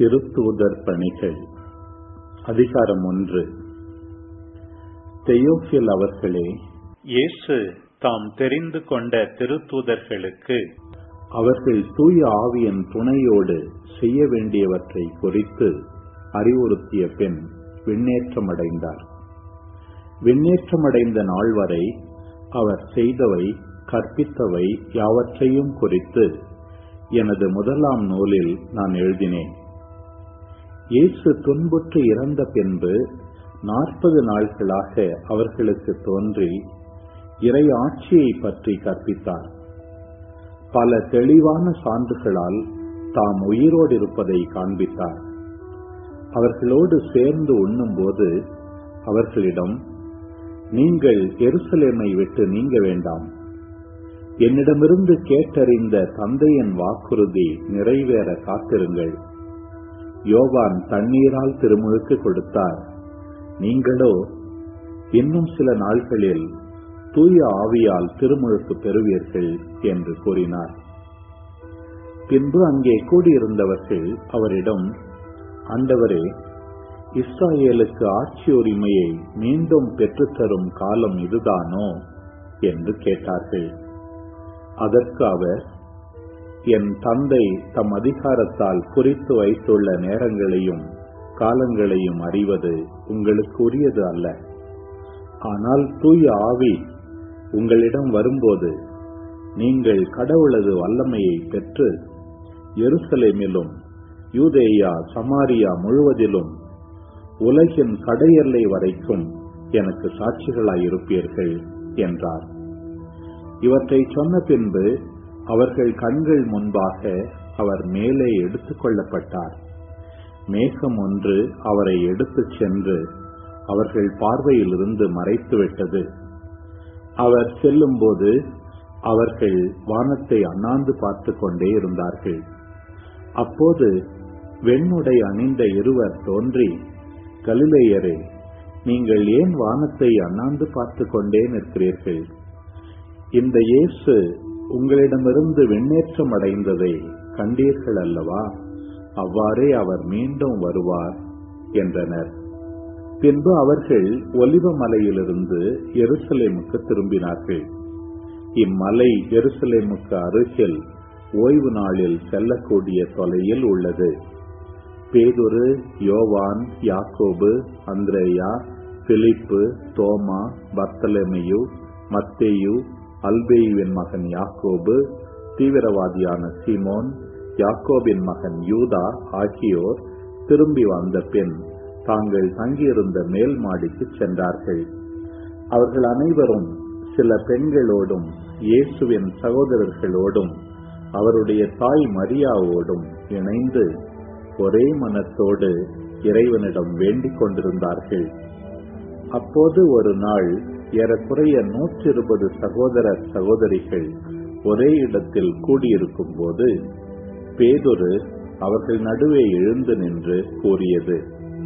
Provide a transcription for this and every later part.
திருத்தூதர் பணிகள் அதிகாரம் ஒன்று தெயோஃபில் அவர்களே இயேசு தாம் தெரிந்து கொண்ட திருத்தூதர்களுக்கு அவர்கள் தூய ஆவியின் துணையோடு செய்ய வேண்டியவற்றை குறித்து அறிவுறுத்திய பின் விண்ணேற்றமடைந்தார் விண்ணேற்றமடைந்த நாள் வரை அவர் செய்தவை கற்பித்தவை யாவற்றையும் குறித்து எனது முதலாம் நூலில் நான் எழுதினேன் இயேசு துன்புற்று இறந்த பின்பு நாற்பது நாட்களாக அவர்களுக்கு தோன்றி இறை ஆட்சியை பற்றி கற்பித்தார் பல தெளிவான சான்றுகளால் தாம் உயிரோடு இருப்பதை காண்பித்தார் அவர்களோடு சேர்ந்து உண்ணும்போது அவர்களிடம் நீங்கள் எருசலேமை விட்டு நீங்க வேண்டாம் என்னிடமிருந்து கேட்டறிந்த தந்தையின் வாக்குறுதி நிறைவேற காத்திருங்கள் யோவான் தண்ணீரால் திருமுழுக்கு கொடுத்தார் நீங்களோ இன்னும் சில நாள்களில் தூய ஆவியால் திருமுழுக்கு பெறுவீர்கள் என்று கூறினார் பின்பு அங்கே கூடியிருந்தவர்கள் அவரிடம் ஆண்டவரே இஸ்ராயேலுக்கு ஆட்சி உரிமையை மீண்டும் பெற்றுத்தரும் காலம் இதுதானோ என்று கேட்டார்கள் அதற்கு அவர் என் தந்தை தம் அதிகாரத்தால் குறித்து வைத்துள்ள நேரங்களையும் காலங்களையும் அறிவது உங்களுக்கு உரியது அல்ல ஆனால் தூய ஆவி உங்களிடம் வரும்போது நீங்கள் கடவுளது வல்லமையை பெற்று எருசலேமிலும் யூதேயா சமாரியா முழுவதிலும் உலகின் கடையெல்லை வரைக்கும் எனக்கு சாட்சிகளாயிருப்பீர்கள் என்றார் இவற்றை சொன்ன பின்பு அவர்கள் கண்கள் முன்பாக அவர் மேலே எடுத்துக் கொள்ளப்பட்டார் மேகம் ஒன்று அவரை எடுத்துச் சென்று அவர்கள் பார்வையிலிருந்து மறைத்துவிட்டது அவர் செல்லும்போது அவர்கள் வானத்தை அண்ணாந்து பார்த்து கொண்டே இருந்தார்கள் அப்போது வெண்ணுடை அணிந்த இருவர் தோன்றி கலிலேயரே நீங்கள் ஏன் வானத்தை அண்ணாந்து பார்த்து கொண்டே நிற்கிறீர்கள் இந்த இயேசு உங்களிடமிருந்து விண்ணேற்றம் அடைந்ததை கண்டீர்கள் அல்லவா அவ்வாறே அவர் மீண்டும் வருவார் என்றனர் பின்பு அவர்கள் ஒலிவ மலையிலிருந்து எருசலேமுக்கு திரும்பினார்கள் இம்மலை எருசலேமுக்கு அருகில் ஓய்வு நாளில் செல்லக்கூடிய தொலையில் உள்ளது பேதுரு யோவான் யாக்கோபு அந்திரேயா பிலிப்பு தோமா பர்த்தலமையு மத்தேயு அல்பேயுவின் மகன் யாக்கோபு தீவிரவாதியான சிமோன் யாக்கோபின் மகன் யூதா ஆகியோர் திரும்பி வந்த பின் தாங்கள் தங்கியிருந்த மேல் மாடிக்கு சென்றார்கள் அவர்கள் அனைவரும் சில பெண்களோடும் இயேசுவின் சகோதரர்களோடும் அவருடைய தாய் மரியாவோடும் இணைந்து ஒரே மனத்தோடு இறைவனிடம் வேண்டிக் கொண்டிருந்தார்கள் அப்போது ஒரு நாள் ஏறக்குறைய நூற்றி இருபது சகோதர சகோதரிகள் ஒரே இடத்தில் கூடியிருக்கும் போது பேதொரு அவர்கள் நடுவே எழுந்து நின்று கூறியது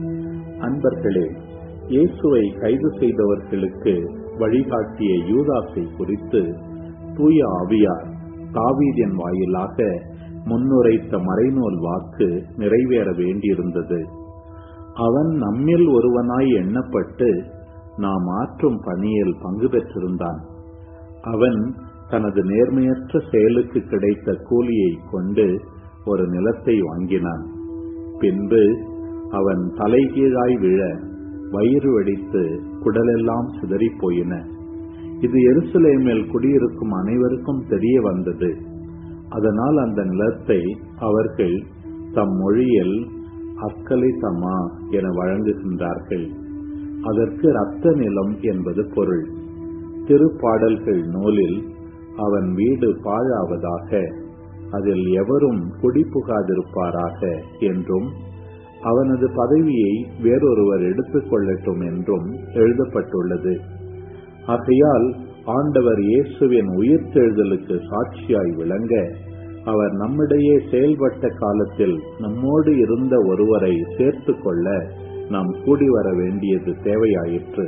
அன்பர்களே இயேசுவை கைது செய்தவர்களுக்கு வழிகாட்டிய யூதாசை குறித்து தூய ஆவியார் தாவீதின் வாயிலாக முன்னுரைத்த மறைநூல் வாக்கு நிறைவேற வேண்டியிருந்தது அவன் நம்மில் ஒருவனாய் எண்ணப்பட்டு நாம் ஆற்றும் பணியில் பங்கு பெற்றிருந்தான் அவன் தனது நேர்மையற்ற செயலுக்கு கிடைத்த கூலியை கொண்டு ஒரு நிலத்தை வாங்கினான் பின்பு அவன் தலைகீழாய் விழ வயிறு வெடித்து குடலெல்லாம் சிதறி போயின இது எருசலேமில் குடியிருக்கும் அனைவருக்கும் தெரிய வந்தது அதனால் அந்த நிலத்தை அவர்கள் தம் மொழியில் அக்கலை தமா என வழங்குகின்றார்கள் அதற்கு ரத்த நிலம் என்பது பொருள் திருப்பாடல்கள் நூலில் அவன் வீடு பாழாவதாக அதில் எவரும் குடிபுகாதிருப்பாராக என்றும் அவனது பதவியை வேறொருவர் எடுத்துக் கொள்ளட்டும் என்றும் எழுதப்பட்டுள்ளது ஆகையால் ஆண்டவர் இயேசுவின் உயிர்த்தெழுதலுக்கு சாட்சியாய் விளங்க அவர் நம்மிடையே செயல்பட்ட காலத்தில் நம்மோடு இருந்த ஒருவரை சேர்த்து கொள்ள நாம் கூடி வர வேண்டியது தேவையாயிற்று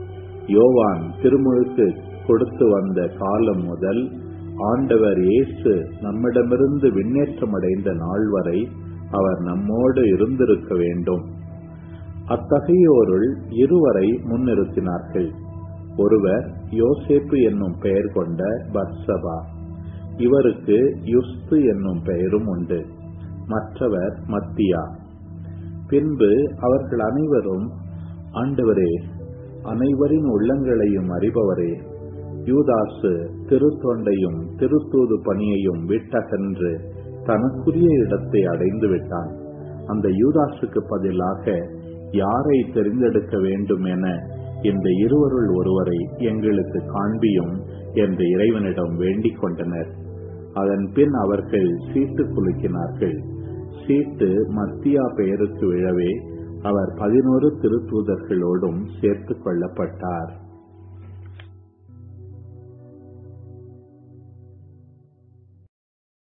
யோவான் திருமுழுக்கு கொடுத்து வந்த காலம் முதல் ஆண்டவர் இயேசு நம்மிடமிருந்து விண்ணேற்றமடைந்த நாள் வரை அவர் நம்மோடு இருந்திருக்க வேண்டும் அத்தகையோருள் இருவரை முன்னிறுத்தினார்கள் ஒருவர் யோசேப்பு என்னும் பெயர் கொண்ட பர்சபா இவருக்கு யுஸ்து என்னும் பெயரும் உண்டு மற்றவர் மத்தியா பின்பு அவர்கள் அனைவரும் ஆண்டவரே அனைவரின் உள்ளங்களையும் அறிபவரே யூதாசு திருத்தொண்டையும் திருத்தூது பணியையும் விட்டகன்று தனக்குரிய இடத்தை அடைந்து விட்டான் அந்த யூதாசுக்கு பதிலாக யாரை தெரிந்தெடுக்க வேண்டும் என இந்த இருவருள் ஒருவரை எங்களுக்கு காண்பியும் என்று இறைவனிடம் வேண்டிக் கொண்டனர் அதன் பின் அவர்கள் சீட்டு குலுக்கினார்கள் சீட்டு மத்தியா பெயருக்கு விழவே அவர் பதினோரு திருத்தூதர்களோடும் சேர்த்துக் கொள்ளப்பட்டார்